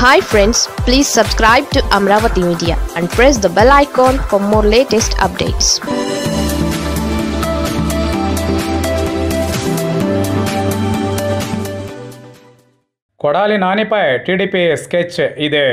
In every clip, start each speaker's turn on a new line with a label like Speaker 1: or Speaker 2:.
Speaker 1: hi friends please subscribe to Amaravati media and press the bell icon for more latest updates
Speaker 2: Kodali నానిపై TDP sketch ఇదే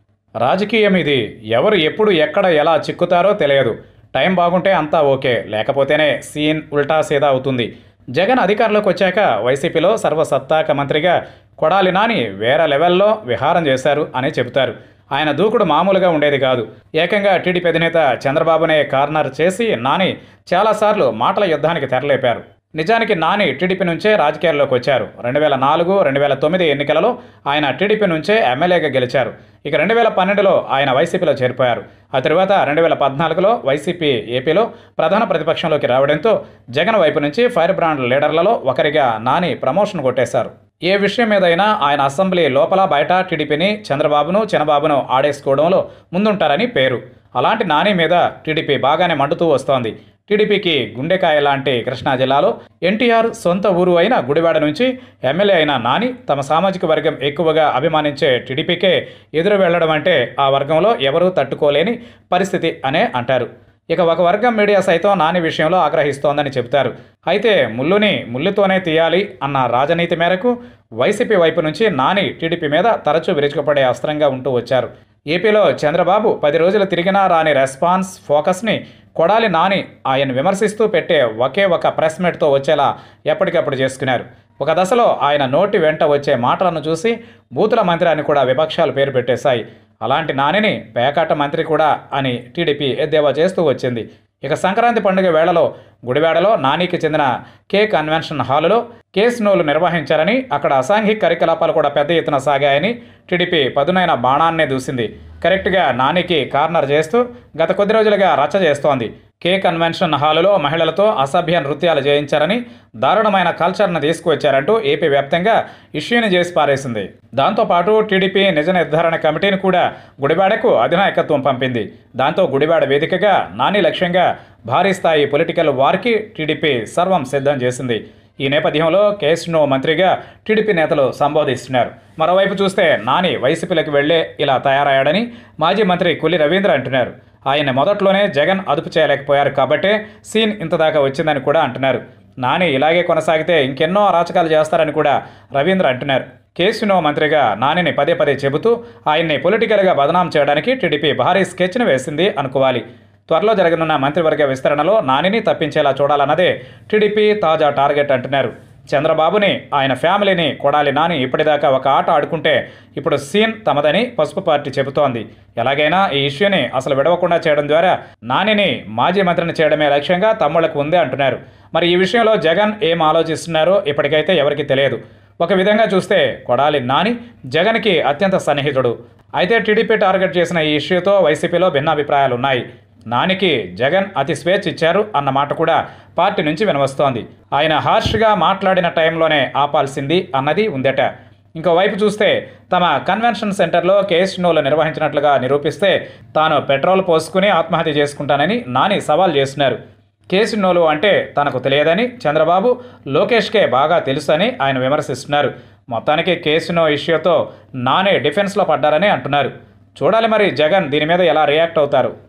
Speaker 2: రాజకీయం ఇది ఎవరు ఎప్పుడు ఎక్కడ ఎలా చిక్కుతారో తెలియదు టైం బాగుంటే అంతా ఓకే లేకపోతేనే సీన్ ఉల్టా సీదా అవుతుంది జగన్ అధికారంలోకి వచ్చాక వైసీపీలో సర్వసత్తాక మంత్రిగా కొడాలి నాని వేరే లెవెల్లో విహారం చేశారు అని చెబుతారు ఆయన దూకుడు మామూలుగా ఉండేది కాదు ఏకంగా టీడీపీ అధినేత చంద్రబాబునే కార్నర్ చేసి నాని చాలాసార్లు మాటల యుద్ధానికి తెరలేపారు నిజానికి నాని టీడీపీ నుంచే రాజకీయాల్లోకి వచ్చారు రెండు వేల నాలుగు రెండు వేల తొమ్మిది ఎన్నికలలో ఆయన టీడీపీ నుంచే ఎమ్మెల్యేగా గెలిచారు ఇక రెండు వేల పన్నెండులో ఆయన వైసీపీలో చేరిపోయారు ఆ తరువాత రెండు వేల పద్నాలుగులో వైసీపీ ఏపీలో ప్రధాన ప్రతిపక్షంలోకి రావడంతో జగన్ వైపు నుంచి ఫైర్ బ్రాండ్ లీడర్లలో ఒకరిగా నాని ప్రమోషన్ కొట్టేశారు ఏ విషయం మీదైనా ఆయన అసెంబ్లీ లోపల బయట టీడీపీని చంద్రబాబును చినబాబును ఆడేసుకోవడంలో ముందుంటారని పేరు అలాంటి నాని మీద టీడీపీ బాగానే మండుతూ వస్తోంది టీడీపీకి గుండెకాయ లాంటి కృష్ణా జిల్లాలో ఎన్టీఆర్ సొంత ఊరు అయిన గుడివాడ నుంచి ఎమ్మెల్యే అయిన నాని తమ సామాజిక వర్గం ఎక్కువగా అభిమానించే టీడీపీకే ఎదురు వెళ్లడం అంటే ఆ వర్గంలో ఎవరూ తట్టుకోలేని పరిస్థితి అనే అంటారు ఇక ఒక వర్గం మీడియా సైతం నాని విషయంలో ఆగ్రహిస్తోందని చెబుతారు అయితే ముల్లుని ముల్లుతోనే తీయాలి అన్న రాజనీతి మేరకు వైసీపీ వైపు నుంచి నాని టీడీపీ మీద తరచూ విరుచుకుపడే అస్త్రంగా ఉంటూ వచ్చారు ఏపీలో చంద్రబాబు పది రోజులు తిరిగినా రాని రెస్పాన్స్ ఫోకస్ని కొడాలి నాని ఆయన విమర్శిస్తూ పెట్టే ఒకే ఒక ప్రెస్ మీట్తో వచ్చేలా ఎప్పటికప్పుడు చేసుకున్నారు ఒక దశలో ఆయన నోటి వెంట వచ్చే మాటలను చూసి బూతుల మంత్రి అని కూడా విపక్షాలు పేరు పెట్టేశాయి అలాంటి నానిని పేకాట మంత్రి కూడా అని టీడీపీ ఎద్దేవా చేస్తూ వచ్చింది ఇక సంక్రాంతి పండుగ వేళలో గుడివాడలో నానికి చెందిన కే కన్వెన్షన్ హాలులో కేసు నోలు నిర్వహించారని అక్కడ అసాంఘిక కార్యకలాపాలు కూడా పెద్ద ఎత్తున సాగాయని టీడీపీ పదునైన బాణాన్నే దూసింది కరెక్ట్గా నానికి కార్నర్ చేస్తూ గత కొద్ది రోజులుగా రచ్చ చేస్తోంది కే కన్వెన్షన్ హాలులో మహిళలతో అసభ్య నృత్యాలు చేయించారని దారుణమైన కల్చర్ను తీసుకువచ్చారంటూ ఏపీ వ్యాప్తంగా ఇష్యూని చేసి పారేసింది దాంతోపాటు టీడీపీ నిజ నిర్ధారణ కమిటీని కూడా గుడివాడకు అధినాయకత్వం పంపింది దాంతో గుడివాడ వేదికగా నాని లక్ష్యంగా భారీ స్థాయి పొలిటికల్ వార్కి టీడీపీ సర్వం సిద్ధం చేసింది ఈ నేపథ్యంలో కేసును మంత్రిగా టీడీపీ నేతలు సంబోధిస్తున్నారు మరోవైపు చూస్తే నాని వైసీపీలోకి వెళ్లే ఇలా తయారయ్యాడని మాజీ మంత్రి కొల్లి రవీంద్ర అంటున్నారు ఆయన మొదట్లోనే జగన్ అదుపు చేయలేకపోయారు కాబట్టే సీన్ ఇంతదాకా వచ్చిందని కూడా అంటున్నారు నాని ఇలాగే కొనసాగితే ఇంకెన్నో అరాచకాలు చేస్తారని కూడా రవీంద్ర అంటున్నారు కేసునో మంత్రిగా నానిని పదే పదే చెబుతూ ఆయన్ని పొలిటికల్గా బదనాం చేయడానికి టీడీపీ భారీ స్కెచ్ను వేసింది అనుకోవాలి త్వరలో జరగనున్న మంత్రివర్గ విస్తరణలో నానిని తప్పించేలా చూడాలన్నదే టీడీపీ తాజా టార్గెట్ అంటున్నారు చంద్రబాబుని ఆయన ఫ్యామిలీని కొడాలి నాని ఇప్పటిదాకా ఒక ఆట ఆడుకుంటే ఇప్పుడు సీన్ తమదని పసుపు పార్టీ చెబుతోంది ఎలాగైనా ఈ ఇష్యూని అసలు విడవకుండా చేయడం ద్వారా నానిని మాజీ మంత్రిని చేయడమే లక్ష్యంగా తమ్ముళ్లకు ఉంది అంటున్నారు మరి ఈ విషయంలో జగన్ ఏం ఆలోచిస్తున్నారో ఇప్పటికైతే ఎవరికి తెలియదు ఒక విధంగా చూస్తే కొడాలి నాని జగన్కి అత్యంత సన్నిహితుడు అయితే టీడీపీ టార్గెట్ చేసిన ఈ ఇష్యూతో వైసీపీలో భిన్నాభిప్రాయాలు ఉన్నాయి నానికి జగన్ అతి స్వేచ్ఛ ఇచ్చారు అన్న మాట కూడా పార్టీ నుంచి వినవస్తోంది ఆయన హార్ష్గా మాట్లాడిన టైంలోనే ఆపాల్సింది అన్నది ఉందట ఇంకోవైపు చూస్తే తమ కన్వెన్షన్ సెంటర్లో కేసునోలు నిర్వహించినట్లుగా నిరూపిస్తే తాను పెట్రోల్ పోసుకుని ఆత్మహత్య చేసుకుంటానని నాని సవాల్ చేస్తున్నారు కేసునోలు అంటే తనకు తెలియదని చంద్రబాబు లోకేష్కే బాగా తెలుసని ఆయన విమర్శిస్తున్నారు మొత్తానికి కేసునో ఇష్యూతో నానే డిఫెన్స్లో పడ్డారని అంటున్నారు చూడాలి మరి జగన్ దీని మీద ఎలా రియాక్ట్ అవుతారు